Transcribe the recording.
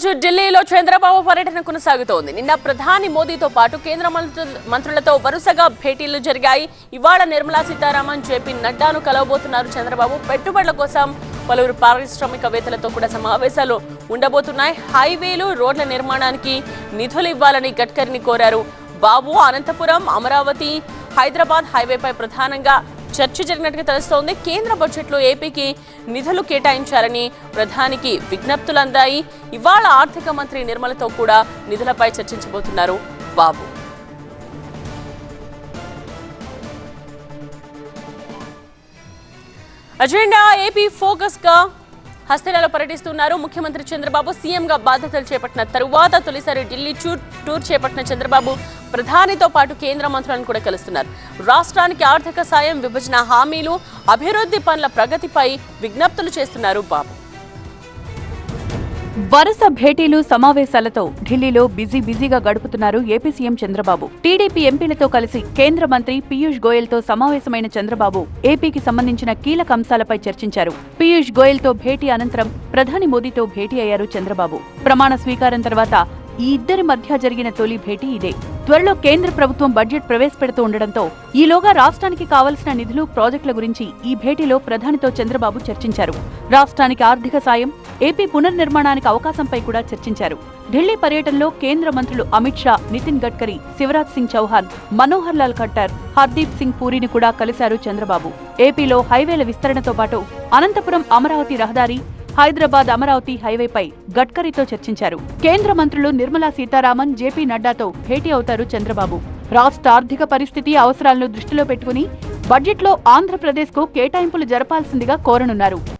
రోజు ఢిల్లీలో చంద్రబాబు పర్యటన కొనసాగుతోంది నిన్న ప్రధాని మోదీతో పాటు కేంద్ర మంత్రు- మంత్రులతో వరుసగా భేటీలు జరిగాయి ఇవాళ నిర్మలా సీతారామన్ జేపీ నడ్డాను కలవబోతున్నారు చంద్రబాబు పెట్టుబడుల కోసం పలువురు పారిశ్రామికవేత్తలతో కూడా సమావేశాలు ఉండబోతున్నాయి హైవేలు రోడ్ల నిర్మాణానికి నిధులు ఇవ్వాలని గడ్కరీని కోరారు బాబు అనంతపురం అమరావతి హైదరాబాద్ హైవేపై ప్రధానంగా చర్చ జరిగినట్టుగా తెలుస్తోంది కేంద్ర బడ్జెట్లో ఏపీకి నిధులు కేటాయించాలని ప్రధానికి విజ్ఞప్తులు అందాయి ఇవాళ ఆర్థిక మంత్రి నిర్మలతో కూడా నిధులపై చర్చించబోతున్నారు బాబు అజెండా ఏపీ ఫోకస్ గా హస్తేలలో పర్యటిస్తున్నారు ముఖ్యమంత్రి చంద్రబాబు సీఎంగా బాధ్యతలు చేపట్టిన తరువాత తొలిసారి ఢిల్లీ టూర్ టూర్ చేపట్టిన చంద్రబాబు ప్రధానితో పాటు కేంద్ర మంత్రులను కూడా కలుస్తున్నారు రాష్ట్రానికి ఆర్థిక సాయం విభజన హామీలు అభివృద్ధి పనుల ప్రగతిపై విజ్ఞప్తులు చేస్తున్నారు బాబు వరుస భేటీలు సమావేశాలతో ఢిల్లీలో బిజీ బిజీగా గడుపుతున్నారు ఏపీ సీఎం చంద్రబాబు టీడీపీ ఎంపీలతో కలిసి కేంద్ర మంత్రి పీయూష్ గోయల్ తో సమావేశమైన చంద్రబాబు ఏపీకి సంబంధించిన కీలక అంశాలపై చర్చించారు పీయూష్ గోయల్ తో భేటీ అనంతరం ప్రధాని మోదీతో భేటీ అయ్యారు చంద్రబాబు ప్రమాణ స్వీకారం తర్వాత ఈ ఇద్దరి మధ్య జరిగిన తొలి భేటీ ఇదే త్వరలో కేంద్ర ప్రభుత్వం బడ్జెట్ ప్రవేశపెడుతూ ఉండడంతో ఈలోగా రాష్ట్రానికి కావలసిన నిధులు ప్రాజెక్టుల గురించి ఈ భేటీలో ప్రధానితో చంద్రబాబు చర్చించారు రాష్ట్రానికి ఆర్థిక సాయం ఏపీ పునర్నిర్మాణానికి అవకాశంపై కూడా చర్చించారు ఢిల్లీ పర్యటనలో కేంద్ర మంత్రులు అమిత్ షా నితిన్ గడ్కరీ శివరాజ్ సింగ్ చౌహాన్ మనోహర్ లాల్ ఖట్టర్ హర్దీప్ సింగ్ పూరిని కూడా కలిశారు చంద్రబాబు ఏపీలో హైవేల విస్తరణతో పాటు అనంతపురం అమరావతి రహదారి హైదరాబాద్ అమరావతి హైవేపై గడ్కరీతో చర్చించారు కేంద్ర మంత్రులు నిర్మలా సీతారామన్ జేపీ నడ్డాతో భేటీ అవుతారు చంద్రబాబు రాష్ట్ర ఆర్థిక పరిస్థితి అవసరాలను దృష్టిలో పెట్టుకుని బడ్జెట్లో ఆంధ్రప్రదేశ్కు కేటాయింపులు జరపాల్సిందిగా కోరనున్నారు